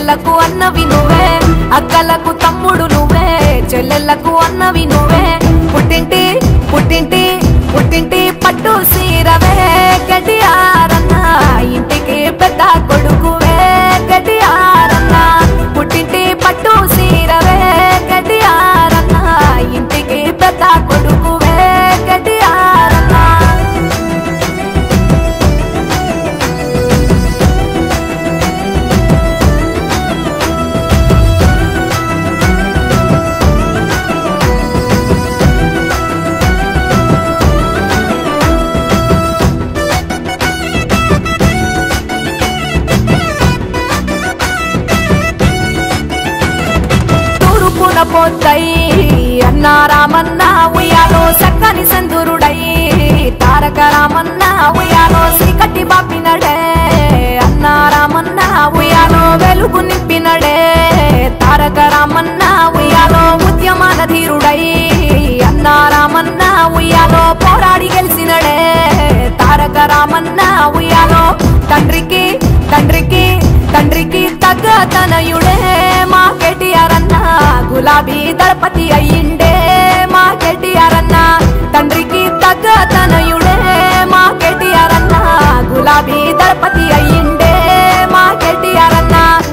చెల్లెలకు అన్నవి నువ్వే అక్కలకు తమ్ముడు నువ్వే చెల్లెలకు అన్నవి నువ్వే పుట్టింటి పుట్టింటి పుట్టింటి పట్టు సీరవే గడియారన్న ఇంటికి పెద్ద కొడుకువే గడియారన్న పుట్టింటి పట్టు సీరవే గడియారన్న ఇంటికి పెద్ద కొడుకువే గడియారన్న తూర్పున పోతై అన్నా రామన్న ఉయ్యాలో సక్కని సందురుడై తారక రామన్న ఉయ్యాలో శ్రీకట్టి బాపినడే అన్నా రామన్న ఉయ్యాలో వెలుగు నింపినడే తారక రామన్న ఉయ్యాలో ఉద్యమాన ధీరుడై అన్నా రామన్న ఉయ్యాలో పోరాడి గెలిచినడే తారక రామన్న ఉయ్యాలో తండ్రికి తండ్రికి తండ్రికి తగ్గ తనయుడే మా కేటీఆర్ అన్న గులాబీ దళపతి అయ్యిండే మా కేటీఆర్ అన్న తండ్రికి తగ్గ తనయుడే మా కేటీఆర్ అన్న గులాబీ దళపతి అయ్యిండే మా కేటీఆర్ అన్న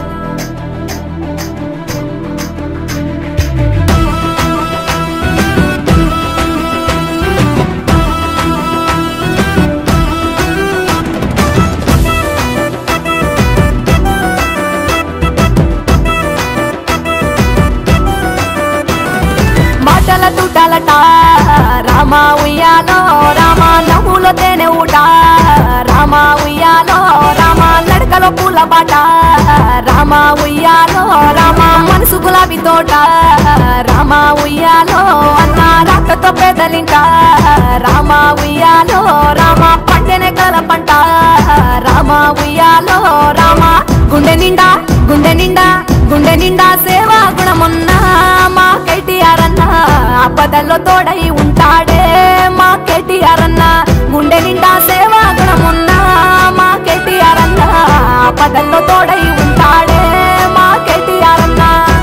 మాటల తుటాలట రామ ఉయ్యాలో రామ నవ్వులో తేనె ఊట రామ ఉయ్యాలో రామ నడకలో పూల బాట రామ ఉయ్యాలో రామ మనసు గులాబీ తోట రామ ఉయ్యాలో అన్న రాకతో పెదలింట రామ ఉయ్యాలో రామ పంటెనే కల పంట రామ ఉయ్యాలో రామ గుండె నిండా గుండె నిండా గుండె నిండా సేవా గుణమున్నా మా కేటీఆర్ అన్న ఆపదల్లో తోడై ఉంటాడే మా కేటీఆర్ అన్న గుండె నిండా సేవా గుణమున్నా మా కేటీఆర్ అన్న ఆపదల్లో తోడై ఉంటాడే మా కేటీఆర్ అన్న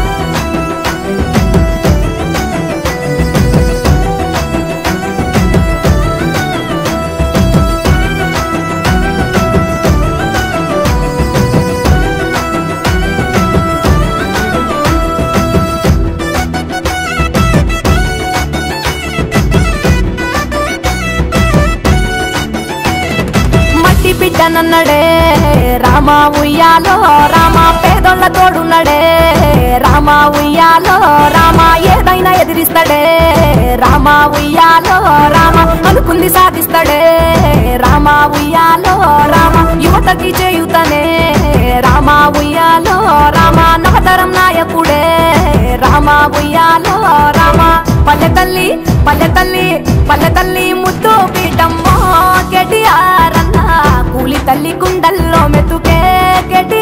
మట్టి బిడ్డనన్నడే రామ ఉయ్యాలో రామ పేదోళ్ళ తోడున్నడే రామ ఉయ్యాలో రామ ఏదైనా ఎదిరిస్తాడే రామ ఉయ్యాలో రామ అనుకుంది సాధిస్తాడే రామ ఉయ్యాలో రామ యువతకి చేయుతనే రామ ఉయ్యాలో రామ నవతరం నాయకుడే రామ ఉయ్యాలో రామ పల్లె తల్లి పల్లె తల్లి పల్లె తల్లి ముద్దు పీఠమ్మో కేటీఆర్ అన్న కూలి తల్లి గుండల్లో మెతుకే కేటీఆర్